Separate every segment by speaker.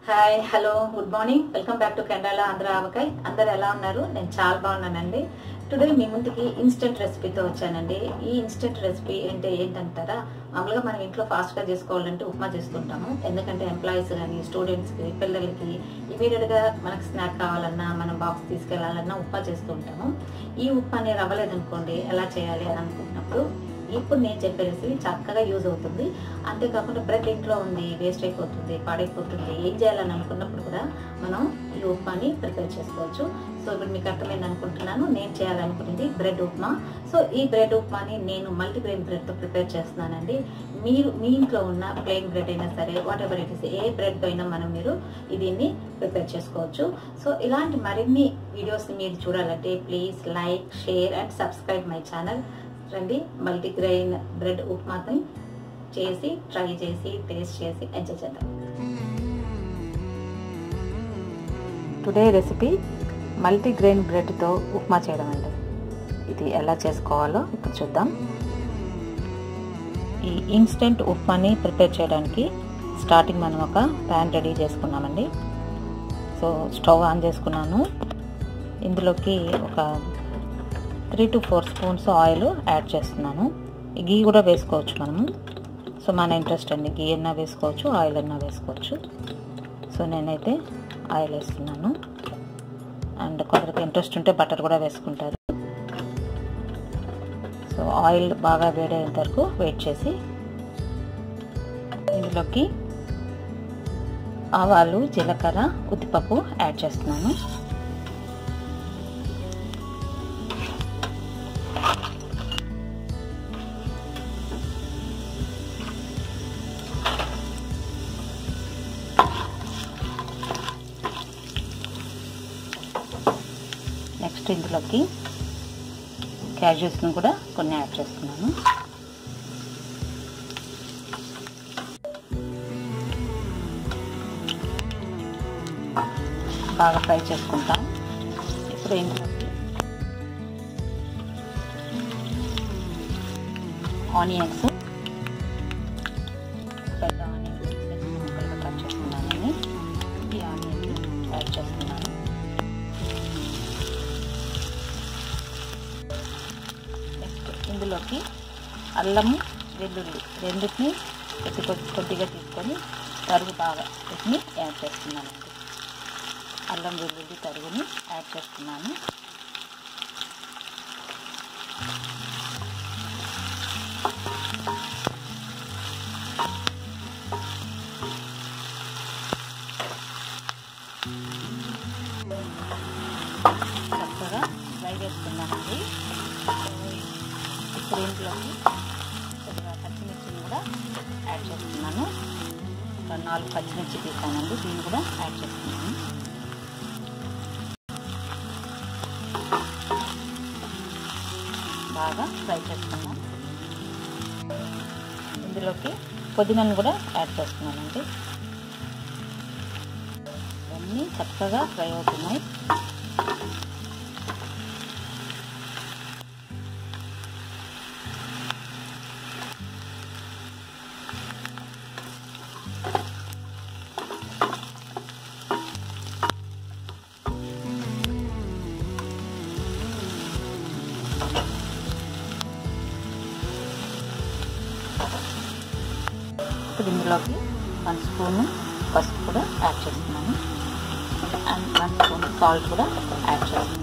Speaker 1: hi hello good morning welcome back to కెనడాలో ఆంధ్ర ఆవకాయ్ అందరు ఎలా ఉన్నారు నేను చాలా బాగున్నానండి టుడే మీ ముందుకి ఇన్స్టెంట్ రెసిపీతో వచ్చానండి ఈ ఇన్స్టెంట్ రెసిపీ అంటే ఏంటంటారా మామూలుగా మనం ఇంట్లో ఫాస్ట్గా చేసుకోవాలంటే ఉప్మా చేస్తుంటాము ఎందుకంటే ఎంప్లాయీస్ కానీ స్టూడెంట్స్కి పిల్లలకి ఇమీడియట్గా మనకు స్నాక్ కావాలన్నా మనం బాక్స్ తీసుకెళ్లాలన్నా ఉప్మా చేస్తూ ఉంటాము ఈ ఉప్మాని రవ్వలేదనుకోండి ఎలా చేయాలి అని అనుకుంటున్నప్పుడు ఇప్పుడు నేను చెప్పే రెసిపీ చక్కగా యూజ్ అవుతుంది అంతేకాకుండా బ్రెడ్ ఇంట్లో ఉంది వేస్ట్ అయిపోతుంది పాడైపోతుంది ఏం చేయాలని అనుకున్నప్పుడు కూడా మనం ఈ ఉప్మాని ప్రిపేర్ చేసుకోవచ్చు సో ఇప్పుడు మీకు అర్థమైంది అనుకుంటున్నాను నేను చేయాలనుకునేది బ్రెడ్ ఉప్మా సో ఈ బ్రెడ్ ఉప్మాని నేను మల్టీగ్రెయిన్ బ్రెడ్తో ప్రిపేర్ చేస్తున్నానండి మీరు మీ ఇంట్లో ఉన్న ప్లెయిన్ బ్రెడ్ అయినా సరే whatever it is a bread అయినా మనం మీరు దీన్ని ప్రిపేర్ చేసుకోవచ్చు సో ఇలాంటి మరిన్ని వీడియోస్ని మీరు చూడాలంటే please like share and subscribe my channel రండి మల్టీగ్రెయిన్ బ్రెడ్ ఉప్మాని చేసి ట్రై చేసి టేస్ట్ చేసి ఎంజాయ్ చేద్దాం టుడే రెసిపీ మల్టీగ్రెయిన్ బ్రెడ్తో ఉప్మా చేయడం అండి ఇది ఎలా చేసుకోవాలో ఇప్పుడు చూద్దాం ఈ ఇన్స్టెంట్ ఉప్మాని ప్రిపేర్ చేయడానికి స్టార్టింగ్ మనం ఒక ప్యాన్ రెడీ చేసుకున్నామండి సో స్టవ్ ఆన్ చేసుకున్నాను ఇందులోకి ఒక three to four spoons oil add చేస్తున్నాను గీ కూడా వేసుకోవచ్చు మనము సో మన ఇంట్రెస్ట్ అండి గీ అన్నా వేసుకోవచ్చు ఆయిల్ అన్నా వేసుకోవచ్చు సో నేనైతే ఆయిల్ వేస్తున్నాను అండ్ కొందరికి ఇంట్రెస్ట్ ఉంటే బటర్ కూడా వేసుకుంటారు సో ఆయిల్ బాగా వేడేంత వరకు వెయిట్ చేసి ఇందులోకి ఆవాలు జీలకర్ర ఉద్దిపప్పు యాడ్ చేస్తున్నాను నెక్స్ట్ ఇందులోకి క్యాజువల్స్ని కూడా కొన్ని యాడ్ చేస్తున్నాను బాగా ఫ్రై చేసుకుంటాం ఇప్పుడు ఇందులోకి ఆనియన్స్ పెద్ద ఆనియన్స్ ముక్కలుగా కట్ చేసుకున్నానని ఈ ఆనియన్ యాడ్ చేస్తున్నాను నెక్స్ట్ ఇందులోకి అల్లం వెల్లుల్లి రెండింటిని కొద్ది కొద్ది కొద్దిగా తీసుకొని తరుగు బాగా వీటిని యాడ్ చేస్తున్నానండి అల్లం వెల్లుల్లి తరుగుని యాడ్ చేస్తున్నాను చక్కగా ఫ్రై చేసుకున్నామండి ఇప్పుడు ఇంట్లోకి కొద్దిగా పచ్చిమిర్చిని కూడా యాడ్ చేస్తున్నాను ఒక నాలుగు పచ్చిమిర్చి తీసానండి దీన్ని కూడా యాడ్ చేస్తున్నాను బాగా ఫ్రై చేసుకున్నాం ఇందులోకి పుదీనాను కూడా యాడ్ చేస్తున్నానండి ఇవన్నీ చక్కగా ఫ్రై అవుతున్నాయి ఇప్పుడు ఇందులోకి వన్ స్పూన్ పసుపు కూడా యాడ్ చేస్తున్నాను అండ్ వన్ స్పూన్ సాల్ట్ కూడా యాడ్ చేస్తున్నాను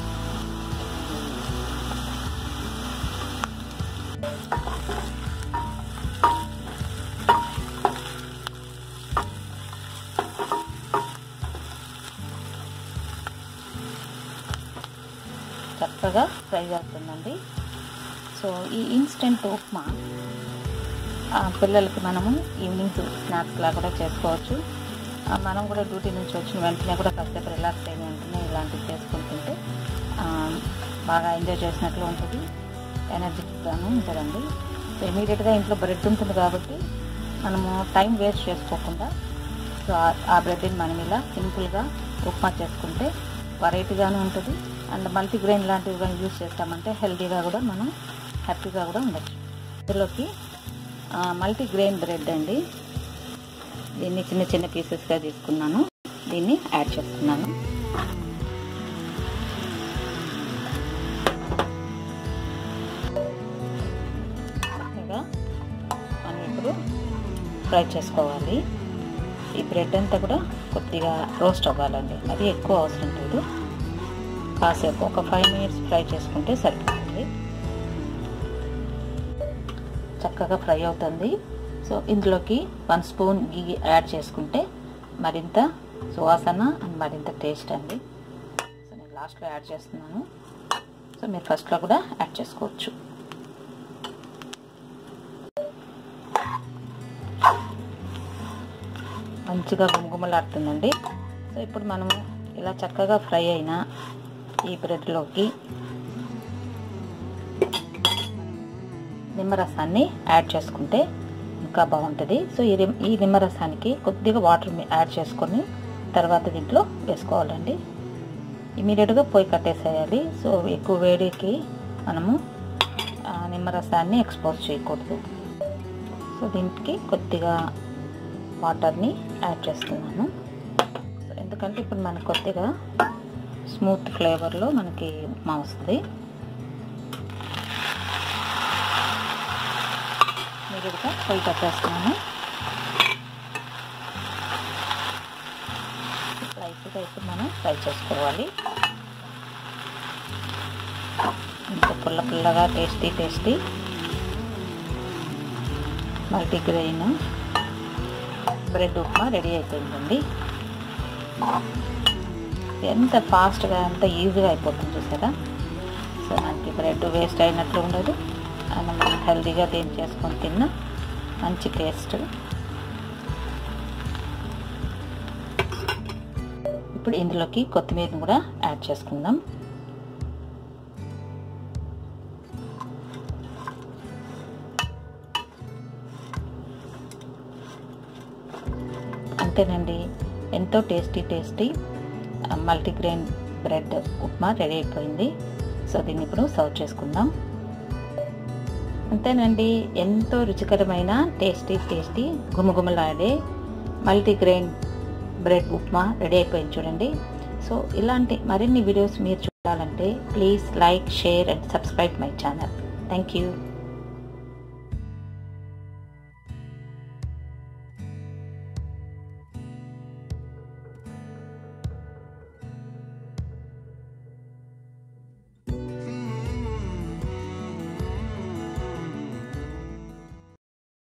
Speaker 1: చక్కగా ఫ్రై అవుతుందండి సో ఈ ఇన్స్టెంట్ ఉప్మా పిల్లలకి మనము ఈవినింగ్ స్నాక్స్ లా కూడా చేసుకోవచ్చు మనం కూడా డ్యూటీ నుంచి వచ్చిన వెంటనే కూడా కాసేపు రిలాక్స్ అయిన వెంటనే ఇలాంటివి చేసుకుంటుంటే బాగా ఎంజాయ్ చేసినట్లు ఉంటుంది ఎనర్జెటిక్గాను ఉంటుందండి సో ఇమీడియట్గా ఇంట్లో బ్రెడ్ ఉంటుంది కాబట్టి మనము టైం వేస్ట్ చేసుకోకుండా సో ఆ బ్రెడ్ని మనం ఇలా సింపుల్గా ఉప్మా చేసుకుంటే వెరైటీగాను ఉంటుంది అండ్ మల్టీగ్రెయిన్ లాంటివి కానీ యూస్ చేస్తామంటే హెల్తీగా కూడా మనం హ్యాపీగా కూడా ఉండొచ్చు ఇందులోకి మల్టీగ్రెయిన్ బ్రెడ్ అండి దీన్ని చిన్న చిన్న పీసెస్గా తీసుకున్నాను దీన్ని యాడ్ చేస్తున్నాను చక్కగా మనం ఇప్పుడు ఫ్రై చేసుకోవాలి ఈ బ్రెడ్ అంతా కూడా కొద్దిగా రోస్ట్ అవ్వాలండి అది ఎక్కువ అవసరం లేదు కాసేపు ఒక ఫైవ్ మినిట్స్ ఫ్రై చేసుకుంటే సరిపోతుంది చక్కగా ఫ్రై అవుతుంది సో ఇందులోకి వన్ స్పూన్ గీ యాడ్ చేసుకుంటే మరింత సువాసన అండ్ మరింత టేస్ట్ అండి సో నేను లాస్ట్లో యాడ్ చేస్తున్నాను సో మీరు ఫస్ట్లో కూడా యాడ్ చేసుకోవచ్చు మంచిగా గుమగుమలాడుతుందండి సో ఇప్పుడు మనము ఇలా చక్కగా ఫ్రై అయిన ఈ బ్రెడ్లోకి నిమ్మరసాన్ని యాడ్ చేసుకుంటే ఇంకా బాగుంటుంది సో ఈ ఈ నిమ్మరసానికి కొద్దిగా వాటర్ యాడ్ చేసుకొని తర్వాత దీంట్లో వేసుకోవాలండి ఇమీడియట్గా పొయ్యి కట్టేసేయాలి సో ఎక్కువ వేడికి మనము నిమ్మరసాన్ని ఎక్స్పోజ్ చేయకూడదు సో దీనికి కొద్దిగా వాటర్ని యాడ్ చేస్తున్నాను సో ఎందుకంటే ఇప్పుడు మనకు కొద్దిగా స్మూత్ ఫ్లేవర్లో మనకి ఉప్మా వస్తుంది మీరుగా పొయ్యి కట్టేస్తున్నాను స్లైస్గా ఇప్పుడు మనం ఫ్రై చేసుకోవాలి ఇంకా పుల్ల పుల్లగా tasty tasty multigrain bread upma ready అయిపోయిందండి ఎంత ఫాస్ట్గా ఎంత ఈజీగా అయిపోతుంది చూసారా సో మనకి బ్రెడ్ వేస్ట్ అయినట్లు ఉండదు అండ్ మనం హెల్తీగా దీన్ని చేసుకొని తిన్న మంచి టేస్ట్ ఇప్పుడు ఇందులోకి కొత్తిమీరని కూడా యాడ్ చేసుకుందాం అంతేనండి ఎంతో tasty tasty multigrain bread upma ready అయిపోయింది సో దీన్ని ఇప్పుడు సర్వ్ చేసుకుందాం అంతేనండి ఎంతో రుచికరమైన టేస్టీ టేస్టీ గుమగుమలాడే మల్టీగ్రెయిన్ బ్రెడ్ ఉప్మా రెడీ అయిపోయింది చూడండి సో ఇలాంటి మరిన్ని వీడియోస్ మీరు చూడాలంటే please like share and subscribe my channel thank you